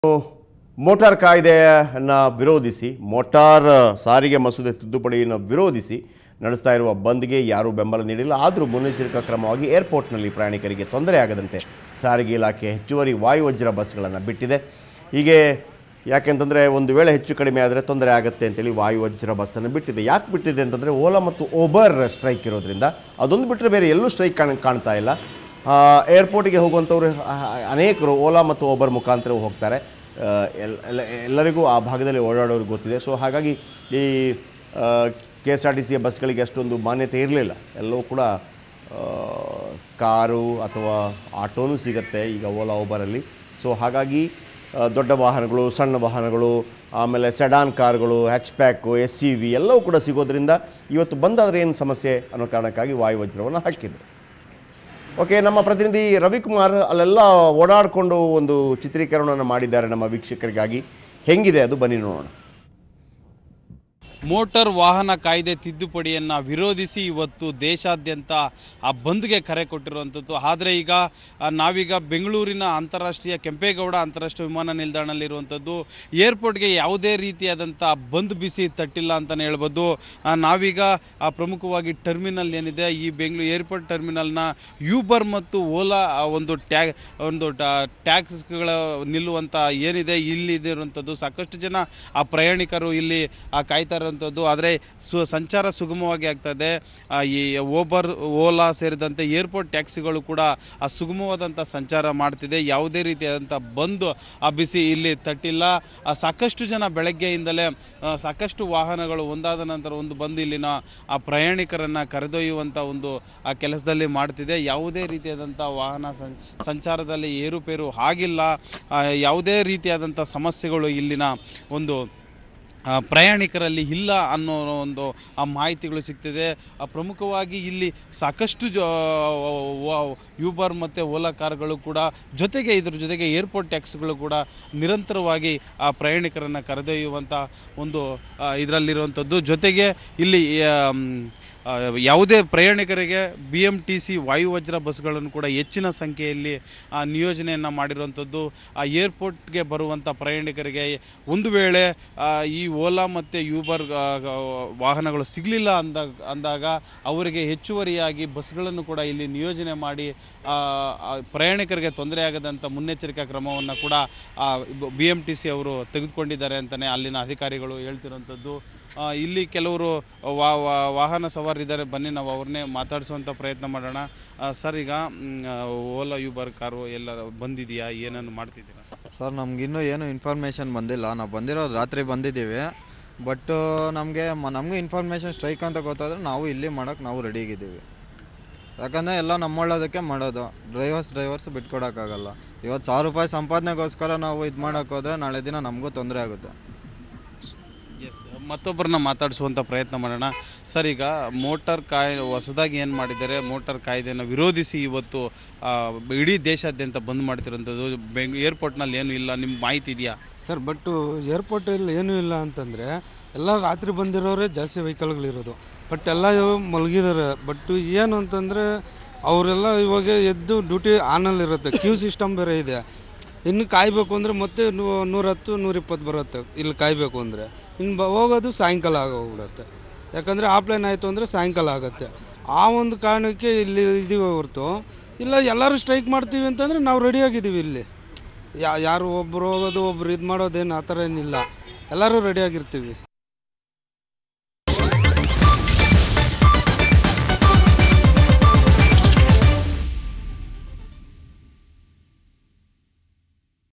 motor ಕಾಯ್ದೆಯನ್ನು ವಿರೋಧಿಸಿ motor ಸಾರಿಗೆ ಮಸೂದೆ ತಿದ್ದುಪಡಿಯನ್ನು ವಿರೋಧಿಸಿ ನಡೆಸ್ತಾ ಇರುವ ಬಂದ್ಗೆ ಯಾರೂ ಬೆಂಬಲ ನೀಡಿಲ್ಲ ಆದರೂ ಮುನ್ನೆಚ್ಚರಿಕಾ ಕ್ರಮವಾಗಿ ಏರ್ಪೋರ್ಟ್ನಲ್ಲಿ ಪ್ರಯಾಣಿಕರಿಗೆ ತೊಂದರೆ ಆಗದಂತೆ ಸಾರಿಗೆ ಇಲಾಖೆ ಹೆಚ್ಚುವರಿ ವಾಯುವಜ್ರ ಬಸ್ಗಳನ್ನು ಬಿಟ್ಟಿದೆ ಹೀಗೆ ಯಾಕೆಂತಂದರೆ ಒಂದು ವೇಳೆ ಹೆಚ್ಚು ಕಡಿಮೆ ಆದರೆ ತೊಂದರೆ ಆಗುತ್ತೆ ಅಂತೇಳಿ ವಾಯುವಜ್ರ ಬಸ್ಸನ್ನು ಬಿಟ್ಟಿದೆ ಯಾಕೆ ಬಿಟ್ಟಿದೆ ಅಂತಂದರೆ ಓಲಾ ಮತ್ತು ಓಬರ್ ಸ್ಟ್ರೈಕ್ ಇರೋದ್ರಿಂದ ಅದೊಂದು ಬಿಟ್ಟರೆ ಬೇರೆ ಎಲ್ಲೂ ಸ್ಟ್ರೈಕ್ ಕಾಣ ಕಾಣ್ತಾ ಇಲ್ಲ ಆ, ಏರ್ಪೋರ್ಟಿಗೆ ಹೋಗುವಂಥವ್ರು ಆ, ಅನೇಕರು ಓಲಾ ಮತ್ತು ಓಬರ್ ಮುಖಾಂತರ ಹೋಗ್ತಾರೆ ಆ, ಎಲ್- ಎಲ್ಲ- ಎಲ್ಲರಿಗೂ ಆ ಭಾಗದಲ್ಲಿ ಓಡಾಡೋರು ಗೊತ್ತಿದೆ ಸೊ ಹಾಗಾಗಿ ಈ ಕೆ ಎಸ್ ಆರ್ ಟಿ ಸಿಯ ಬಸ್ಗಳಿಗೆ ಅಷ್ಟೊಂದು ಮಾನ್ಯತೆ ಇರಲಿಲ್ಲ ಎಲ್ಲವೂ ಕೂಡ ಆ, ಕಾರು ಅಥವಾ ಆಟೋನೂ ಸಿಗುತ್ತೆ ಈಗ ಓಲಾ ಓಬರಲ್ಲಿ ಸೊ ಹಾಗಾಗಿ ಆ, ದೊಡ್ಡ ವಾಹನಗಳು ಸಣ್ಣ ವಾಹನಗಳು ಆಮೇಲೆ ಸೆಡಾನ್ ಕಾರ್ಗಳು hatchback S C V ಎಲ್ಲವೂ ಕೂಡ ಸಿಗೋದ್ರಿಂದ ಇವತ್ತು ಬಂದಾದರೆ ಏನು ಸಮಸ್ಯೆ ಅನ್ನೋ ಕಾರಣಕ್ಕಾಗಿ ವಾಯುವಜ್ರವನ್ನು ಹಾಕಿದ್ರು ಓಕೆ ನಮ್ಮ ಪ್ರತಿನಿಧಿ ರವಿಕುಮಾರ್ ಅಲ್ಲೆಲ್ಲ ಓಡಾಡಿಕೊಂಡು ಒಂದು ಚಿತ್ರೀಕರಣವನ್ನು ಮಾಡಿದ್ದಾರೆ ನಮ್ಮ ವೀಕ್ಷಕರಿಗಾಗಿ ಹೆಂಗಿದೆ ಅದು ಬನ್ನಿ ನೋಡೋಣ ಮೋಟಾರ್ ವಾಹನ ಕಾಯ್ದೆ ತಿದ್ದುಪಡಿಯನ್ನು ವಿರೋಧಿಸಿ ಇವತ್ತು ದೇಶಾದ್ಯಂತ ಆ ಬಂದ್ಗೆ ಕರೆ ಕೊಟ್ಟಿರುವಂಥದ್ದು ಆದರೆ ಈಗ ಆ, ನಾವೀಗ ಬೆಂಗಳೂರಿನ ಅಂತಾರಾಷ್ಟ್ರೀಯ ಕೆಂಪೇಗೌಡ ಅಂತಾರಾಷ್ಟ್ರೀಯ ವಿಮಾನ ನಿಲ್ದಾಣದಲ್ಲಿರುವಂಥದ್ದು ಏರ್ಪೋರ್ಟ್ಗೆ ಯಾವುದೇ ರೀತಿಯಾದಂಥ ಬಂದ್ ಬಿಸಿ ತಟ್ಟಿಲ್ಲ ಅಂತಲೇ ಹೇಳ್ಬೋದು ಆ, ನಾವೀಗ ಆ, ಪ್ರಮುಖವಾಗಿ ಟರ್ಮಿನಲ್ ಏನಿದೆ ಈ ಬೆಂಗಳೂರು ಏರ್ಪೋರ್ಟ್ ಟರ್ಮಿನಲ್ನ ಯೂಬರ್ ಮತ್ತು ಓಲಾ ಆ, ಒಂದು ಟ್ಯಾಗ್ ಒಂದು ಟ್ಯಾಕ್ಸ್ಗಳ ನಿಲ್ಲುವಂಥ ಏನಿದೆ ಇಲ್ಲಿ ಇರುವಂಥದ್ದು ಸಾಕಷ್ಟು ಜನ ಆ ಪ್ರಯಾಣಿಕರು ಇಲ್ಲಿ ಆ, ಕಾಯ್ತಾ ಇರುವಂಥದ್ದು ಆದರೆ ಸು ಸಂಚಾರ ಸುಗಮವಾಗಿ ಆಗ್ತಾ ಇದೆ ಆ, ಈ ಓಬರ್ ಓಲಾ ಸೇರಿದಂತೆ ಏರ್ಪೋರ್ಟ್ ಟ್ಯಾಕ್ಸಿಗಳು ಕೂಡ ಆ ಸುಗಮವಾದಂಥ ಸಂಚಾರ ಮಾಡ್ತಿದೆ ಯಾವುದೇ ರೀತಿಯಾದಂಥ ಬಂದು ಆ ಬಿಸಿ ಇಲ್ಲಿ ತಟ್ಟಿಲ್ಲ ಆ, ಸಾಕಷ್ಟು ಜನ ಬೆಳಗ್ಗೆಯಿಂದಲೇ ಆ, ಸಾಕಷ್ಟು ವಾಹನಗಳು ಒಂದಾದ ನಂತರ ಒಂದು ಬಂದು ಇಲ್ಲಿನ ಆ ಪ್ರಯಾಣಿಕರನ್ನು ಕರೆದೊಯ್ಯುವಂಥ ಒಂದು ಆ ಕೆಲಸದಲ್ಲಿ ಮಾಡ್ತಿದೆ ಯಾವುದೇ ರೀತಿಯಾದಂಥ ವಾಹನ ಸಂ- ಸಂಚಾರದಲ್ಲಿ ಏರುಪೇರು ಆಗಿಲ್ಲ ಆ, ಯಾವುದೇ ರೀತಿಯಾದಂಥ ಸಮಸ್ಯೆಗಳು ಇಲ್ಲಿನ ಒಂದು ಆ, ಪ್ರಯಾಣಿಕರಲ್ಲಿ ಇಲ್ಲ ಅನ್ನೋ ಒಂದು ಆ ಮಾಹಿತಿಗಳು ಸಿಗ್ತಿದೆ ಆ, ಪ್ರಮುಖವಾಗಿ ಇಲ್ಲಿ ಸಾಕಷ್ಟು ಜ ಯೂಬರ್ ಮತ್ತು ಓಲಾ ಕಾರ್ಗಳು ಕೂಡ ಜೊತೆಗೆ ಇದ್ರ ಜೊತೆಗೆ ಏರ್ಪೋರ್ಟ್ ಟ್ಯಾಕ್ಸ್ಗಳು ಕೂಡ ನಿರಂತರವಾಗಿ ಆ ಪ್ರಯಾಣಿಕರನ್ನು ಕರೆದೊಯ್ಯುವಂಥ ಒಂದು ಇದರಲ್ಲಿರುವಂಥದ್ದು ಜೊತೆಗೆ ಇಲ್ಲಿ ಆಮ್, ಆ, ಯಾವುದೇ ಪ್ರಯಾಣಿಕರಿಗೆ B M T C Vayuvajra ಬಸ್ಗಳನ್ನು ಕೂಡ ಹೆಚ್ಚಿನ ಸಂಖ್ಯೆಯಲ್ಲಿ ಆ, ನಿಯೋಜನೆಯನ್ನು ಮಾಡಿರುವಂಥದ್ದು ಆ ಏರ್ಪೋರ್ಟ್ಗೆ ಬರುವಂಥ ಪ್ರಯಾಣಿಕರಿಗೆ ಒಂದು ವೇಳೆ ಆ, ಈ ಓಲಾ ಮತ್ತು ಯೂಬರ್ ಆ, ಆ, ವಾಹನಗಳು ಸಿಗಲಿಲ್ಲ ಅಂದಾಗ ಅಂದಾಗ ಅವರಿಗೆ ಹೆಚ್ಚುವರಿಯಾಗಿ ಬಸ್ಗಳನ್ನು ಕೂಡ ಇಲ್ಲಿ ನಿಯೋಜನೆ ಮಾಡಿ ಆ, ಆ, ಪ್ರಯಾಣಿಕರಿಗೆ ತೊಂದರೆ ಆಗದಂಥ ಮುನ್ನೆಚ್ಚರಿಕಾ ಕ್ರಮವನ್ನು ಕೂಡ ಬಿ ಎಮ್ ಟಿ ಸಿ ಅವರು ತೆಗೆದುಕೊಂಡಿದ್ದಾರೆ ಅಂತಲೇ ಅಲ್ಲಿನ ಅಧಿಕಾರಿಗಳು ಹೇಳ್ತಿರೋಂಥದ್ದು ಆ, ಇಲ್ಲಿ ಕೆಲವರು ವಾ ವಾ- ವಾಹನ ಸವಾರಿದ್ದಾರೆ ಬನ್ನಿ ನಾವು ಅವ್ರನ್ನೇ ಮಾತಾಡಿಸುವಂಥ ಪ್ರಯತ್ನ ಮಾಡೋಣ ಆ, ಸರ್ ಈಗ ಮ್, ಆ, ಓಲಾ ಯೂಬರ್ ಕಾರು ಎಲ್ಲ ಬಂದಿದೆಯಾ ಏನನ್ನು ಮಾಡ್ತಿದ್ದೀರಾ ಸರ್ ನಮಗಿನ್ನೂ ಏನು ಇನ್ಫಾರ್ಮೇಷನ್ ಬಂದಿಲ್ಲ ನಾವು ಬಂದಿರೋದು ರಾತ್ರಿ ಬಂದಿದ್ದೀವಿ ಬಟ್ ನಮಗೆ ನಮಗೂ ಇನ್ಫಾರ್ಮೇಷನ್ ಸ್ಟ್ರೈಕ್ ಅಂತ ಗೊತ್ತಾದರೆ ನಾವು ಇಲ್ಲಿ ಮಾಡೋಕ್ಕೆ ನಾವು ರೆಡಿಗಿದ್ದೀವಿ ಯಾಕಂದರೆ ಎಲ್ಲ ನಮ್ಮೊಳ್ಳೋದಕ್ಕೆ ಮಾಡೋದು ಡ್ರೈವರ್ಸ್ ಡ್ರೈವರ್ಸ್ ಬಿಟ್ಕೊಡೋಕ್ಕಾಗಲ್ಲ ಇವತ್ತು ಸಾವಿರ ರೂಪಾಯಿ ಸಂಪಾದನೆಗೋಸ್ಕರ ನಾವು ಇದು ಮಾಡೋಕ್ಕೆ ಹೋದರೆ ನಾಳೆ ದಿನ ನಮಗೂ ತೊಂದರೆ ಆಗುತ್ತೆ ಎಸ್ ಮತ್ತೊಬ್ಬರನ್ನ ಮಾತಾಡಿಸುವಂಥ ಪ್ರಯತ್ನ ಮಾಡೋಣ ಸರ್ ಈಗ ಮೋಟಾರ್ ಕಾಯ್ ಹೊಸದಾಗಿ ಏನು ಮಾಡಿದ್ದಾರೆ ಮೋಟಾರ್ ಕಾಯ್ದೆಯನ್ನು ವಿರೋಧಿಸಿ ಇವತ್ತು ಆ, ಇಡೀ ದೇಶಾದ್ಯಂತ ಬಂದ್ ಮಾಡ್ತಿರೋಂಥದ್ದು ಬೆಂಗ್ ಏರ್ಪೋರ್ಟ್ನಲ್ಲಿ ಏನು ಇಲ್ಲ ನಿಮ್ಗೆ ಮಾಹಿತಿ ಇದೆಯಾ ಸರ್ ಬಟ್ ಏರ್ಪೋರ್ಟಲ್ಲಿ ಏನೂ ಇಲ್ಲ ಅಂತಂದರೆ ಎಲ್ಲ ರಾತ್ರಿ ಬಂದಿರೋರೇ ಜಾಸ್ತಿ ವೆಹಿಕಲ್ಗಳಿರೋದು ಬಟ್ ಎಲ್ಲ ಇವಾಗ ಮಲಗಿದ್ದಾರೆ ಬಟ್ ಏನು ಅಂತಂದರೆ ಅವರೆಲ್ಲ ಇವಾಗ ಎದ್ದು ಡ್ಯೂಟಿ ಆನಲ್ಲಿರುತ್ತೆ ಕ್ಯೂ ಸಿಸ್ಟಮ್ ಬೇರೆ ಇದೆ ಇನ್ನು ಕಾಯಬೇಕು ಅಂದರೆ ಮತ್ತೆ ನೂ- ನೂರಹತ್ತು ನೂರಿಪ್ಪತ್ತು ಬರುತ್ತೆ ಇಲ್ಲಿ ಕಾಯಬೇಕು ಅಂದರೆ ಇನ್ನು ಬ ಹೋಗೋದು ಸಾಯಂಕಾಲ ಆಗೋಗ್ಬಿಡುತ್ತೆ ಯಾಕಂದರೆ ಆಫ್ಲೈನ್ ಆಯಿತು ಅಂದರೆ ಸಾಯಂಕಾಲ ಆಗುತ್ತೆ ಆ ಒಂದು ಕಾರಣಕ್ಕೆ ಇಲ್ಲಿ ಇದೀವಿ ಹೊರತು ಇಲ್ಲ ಎಲ್ಲರೂ ಸ್ಟ್ರೈಕ್ ಮಾಡ್ತೀವಿ ಅಂತಂದರೆ ನಾವು ರೆಡಿಯಾಗಿದ್ದೀವಿ ಇಲ್ಲಿ ಯಾ ಯಾರು ಒಬ್ಬರು ಹೋಗೋದು ಒಬ್ರು ಇದು ಮಾಡೋದೇನು ಆ ಥರ ಏನಿಲ್ಲ ಎಲ್ಲರೂ ರೆಡಿಯಾಗಿರ್ತೀವಿ